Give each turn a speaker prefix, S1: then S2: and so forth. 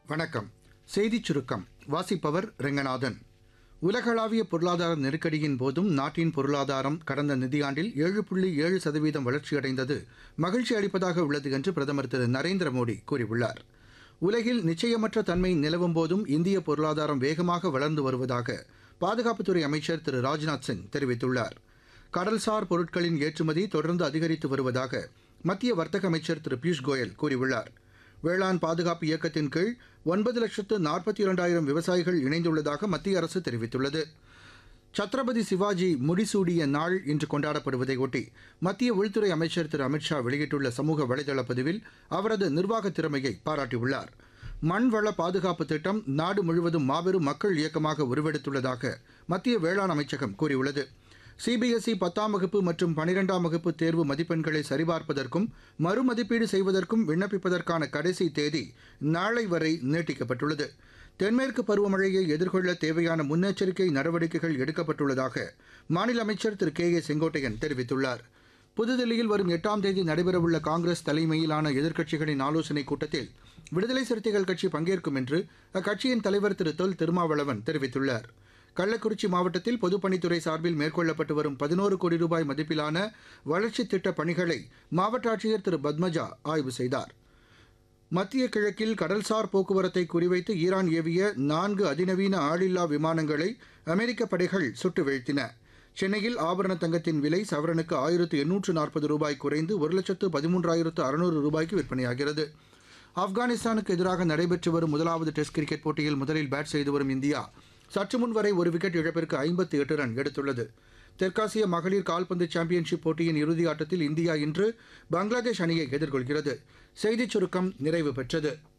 S1: வணக்கம் செய்திச் சுருக்கம் வாசிப்பவர் ரெங்கநாதன் உலகளாவிய பொருளாதார நெருக்கடியின் போதும் நாட்டின் பொருளாதாரம் கடந்த நிதியாண்டில் ஏழு புள்ளி ஏழு சதவீதம் வளர்ச்சியடைந்தது மகிழ்ச்சி அளிப்பதாக உள்ளது என்று பிரதமர் திரு நரேந்திர மோடி கூறியுள்ளார் உலகில் நிச்சயமற்ற தன்மை நிலவும் போதும் இந்திய பொருளாதாரம் வேகமாக வளர்ந்து வருவதாக பாதுகாப்புத்துறை அமைச்சர் திரு ராஜ்நாத் சிங் தெரிவித்துள்ளார் கடல்சார் பொருட்களின் ஏற்றுமதி தொடர்ந்து அதிகரித்து வருவதாக மத்திய வர்த்தக அமைச்சர் திரு பியூஷ் கோயல் கூறியுள்ளார் வேளாண் பாதுகாப்பு இயக்கத்தின் கீழ் ஒன்பது லட்சத்து நாற்பத்தி இரண்டாயிரம் விவசாயிகள் இணைந்துள்ளதாக மத்திய அரசு தெரிவித்துள்ளது சத்ரபதி சிவாஜி முடிசூடிய நாள் இன்று கொண்டாடப்படுவதை ஒட்டி மத்திய உள்துறை அமைச்சர் திரு அமித்ஷா வெளியிட்டுள்ள சமூக வலைதள பதிவில் அவரது நிர்வாக திறமையை பாராட்டியுள்ளார் மண்வள பாதுகாப்பு திட்டம் நாடு முழுவதும் மாபெரும் மக்கள் இயக்கமாக உருவெடுத்துள்ளதாக மத்திய வேளாண் அமைச்சகம் கூறியுள்ளது சிபிஎஸ்இ பத்தாம் வகுப்பு மற்றும் பனிரெண்டாம் வகுப்பு தேர்வு மதிப்பெண்களை சரிபார்ப்பதற்கும் மறுமதிப்பீடு செய்வதற்கும் விண்ணப்பிப்பதற்கான கடைசி தேதி நாளை வரை நீட்டிக்கப்பட்டுள்ளது தென்மேற்கு பருவமழையை எதிர்கொள்ள தேவையான முன்னெச்சரிக்கை நடவடிக்கைகள் எடுக்கப்பட்டுள்ளதாக மாநில அமைச்சர் திரு கே ஏ செங்கோட்டையன் தெரிவித்துள்ளார் புதுதில்லியில் வரும் எட்டாம் தேதி நடைபெறவுள்ள காங்கிரஸ் தலைமையிலான எதிர்க்கட்சிகளின் ஆலோசனைக் கூட்டத்தில் விடுதலை சிறுத்தைகள் கட்சி பங்கேற்கும் என்று அக்கட்சியின் தலைவர் திரு தொல் திருமாவளவன் தெரிவித்துள்ளார் கள்ளக்குறிச்சி மாவட்டத்தில் பொதுப்பணித்துறை சார்பில் மேற்கொள்ளப்பட்டு வரும் பதினோரு கோடி ரூபாய் மதிப்பிலான வளர்ச்சித் திட்டப் பணிகளை மாவட்ட ஆட்சியர் திரு பத்மஜா ஆய்வு செய்தார் மத்திய கிழக்கில் கடல்சார் போக்குவரத்தை குறிவைத்து ஈரான் ஏவிய நான்கு அதிநவீன ஆளில்லா விமானங்களை அமெரிக்க படைகள் சுட்டு வீழ்த்தின சென்னையில் ஆபரண தங்கத்தின் விலை சவரனுக்கு ஆயிரத்து எண்ணூற்று நாற்பது ரூபாய் குறைந்து ஒரு லட்சத்து பதிமூன்றாயிரத்து அறுநூறு ரூபாய்க்கு விற்பனையாகிறது ஆப்கானிஸ்தானுக்கு எதிராக நடைபெற்று வரும் முதலாவது டெஸ்ட் கிரிக்கெட் போட்டியில் முதலில் பேட் செய்து வரும் இந்தியா சற்று முன் வரை ஒரு விக்கெட் இழப்பிற்கு ஐம்பத்தி எட்டு ரன் எடுத்துள்ளது தெற்காசிய மகளிர் கால்பந்து சாம்பியன்ஷிப் போட்டியின் இறுதி ஆட்டத்தில் இந்தியா இன்று பங்களாதேஷ் அணியை எதிர்கொள்கிறது செய்திச் சுருக்கம் நிறைவு பெற்றது